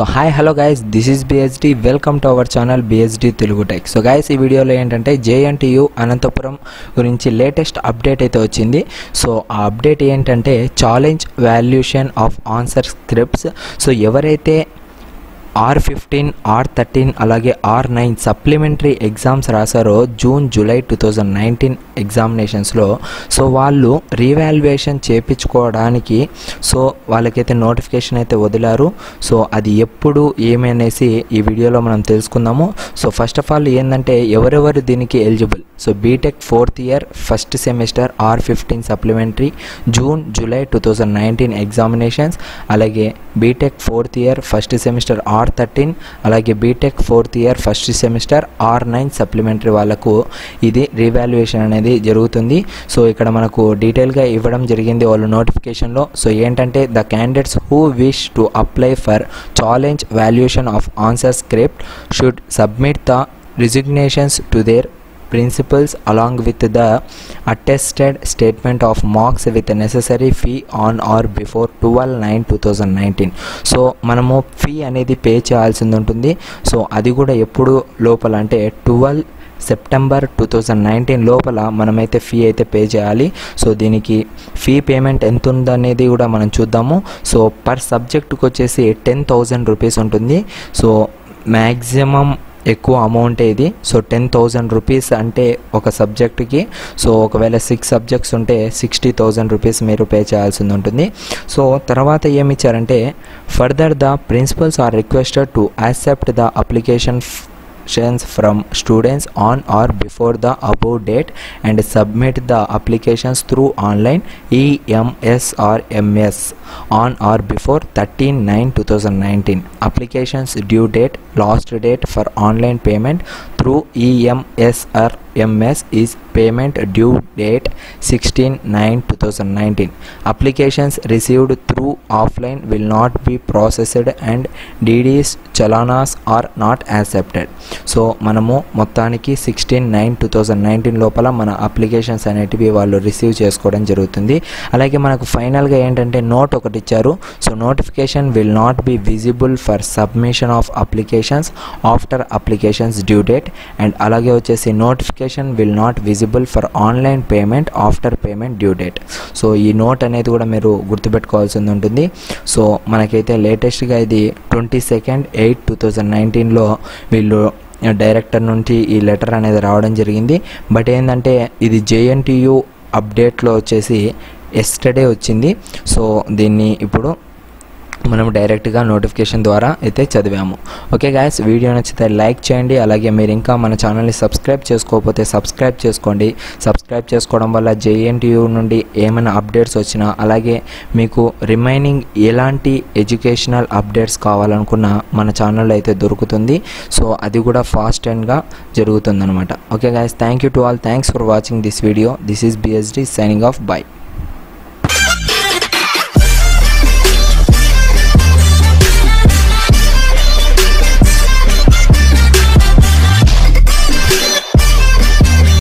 hi hello guys this is BSD welcome to our channel BSD Telugu tech so guys ఈ వీడియోలో ఏంటంటే JNTU Anantapuram గురించి latest update అయితే వచ్చింది సో ఆ అప్డేట్ ఏంటంటే challenge valuation of answer scripts so ఎవరైతే ఆర్ ఫిఫ్టీన్ ఆర్ థర్టీన్ అలాగే ఆర్ నైన్ సప్లిమెంటరీ ఎగ్జామ్స్ రాశారో June July two thousand nineteen ఎగ్జామినేషన్స్లో సో వాళ్ళు రీవాల్యుయేషన్ చేయించుకోవడానికి సో వాళ్ళకైతే నోటిఫికేషన్ అయితే వదిలారు సో అది ఎప్పుడు ఏమనేసి ఈ వీడియోలో మనం తెలుసుకుందాము సో ఫస్ట్ ఆఫ్ ఆల్ ఏంటంటే ఎవరెవరు దీనికి eligible so B Tech fourth year first semester R fifteen supplementary June July two thousand nineteen examinations అలాగే B Tech fourth year first semester R thirteen అలాగే B Tech fourth year first semester R nine supplementary వాళ్ళకు ఇది revaluation అనేది జరుగుతుంది so ఇక్కడ మనకు డీటెయిల్గా ఇవ్వడం జరిగింది వాళ్ళ నోటిఫికేషన్లో సో ఏంటంటే the candidates who wish to apply for challenge valuation of answer script should submit the resignations to their principals along with the attested statement of marks with the necessary fee on or before 12 9 2019 so మనము fee అనేది pay చేయాల్సింది ఉంటుంది so అది కూడా ఎప్పుడు లోపల అంటే twelve September two thousand nineteen లోపల మనమైతే ఫీ అయితే పే చేయాలి సో దీనికి ఫీ పేమెంట్ ఎంత ఉందనేది కూడా మనం చూద్దాము సో పర్ సబ్జెక్టుకి వచ్చేసి టెన్ థౌజండ్ రూపీస్ ఉంటుంది సో మ్యాక్సిమం ఎక్కువ అమౌంట్ ఇది సో టెన్ థౌజండ్ రూపీస్ అంటే ఒక సబ్జెక్ట్కి సో ఒకవేళ సిక్స్ సబ్జెక్ట్స్ ఉంటే సిక్స్టీ థౌజండ్ రూపీస్ మీరు పే చేయాల్సింది ఉంటుంది సో తర్వాత ఏమి ఇచ్చారంటే further the principals are requested to accept the application from students on or before the above date and submit the applications through online EMS or MS on or before 13 9 2019 applications due date last date for online payment through EMS or MS is payment due date 16 9 2019 applications received through offline will not be processed and DDs chalanas are not accepted so మనము మొత్తానికి sixteen nine two thousand nineteen లోపల మన applications అనేటివి వాళ్ళు receive చేసుకోవడం జరుగుతుంది అలాగే మనకు ఫైనల్గా ఏంటంటే నోట్ ఒకటి ఇచ్చారు so notification will not be visible for submission of applications after applications due date and అలాగే వచ్చేసి notification will not visible for online payment after payment due date so ఈ నోట్ అనేది కూడా మీరు గుర్తుపెట్టుకోవాల్సింది ఉంటుంది సో మనకైతే లేటెస్ట్గా ఇది twenty second eight two thousand నైన్టీన్లో వీళ్ళు డైరెక్టర్ నుంచి ఈ లెటర్ అనేది రావడం జరిగింది బట్ ఏంటంటే ఇది జేఎన్టీయు అప్డేట్లో వచ్చేసి ఎస్టర్డే వచ్చింది సో దీన్ని ఇప్పుడు మనం డైరెక్ట్గా నోటిఫికేషన్ ద్వారా అయితే చదివాము ఓకే గాయస్ వీడియో నచ్చితే లైక్ చేయండి అలాగే మీరు ఇంకా మన ఛానల్ని సబ్స్క్రైబ్ చేసుకోకపోతే సబ్స్క్రైబ్ చేసుకోండి సబ్స్క్రైబ్ చేసుకోవడం వల్ల జేఎన్టీయూ నుండి ఏమైనా అప్డేట్స్ వచ్చినా అలాగే మీకు రిమైనింగ్ ఎలాంటి ఎడ్యుకేషనల్ అప్డేట్స్ కావాలనుకున్నా మన ఛానల్లో అయితే దొరుకుతుంది సో అది కూడా ఫాస్ట్ అండ్గా జరుగుతుందనమాట okay guys thank you to all thanks for watching this video this is BSD signing off by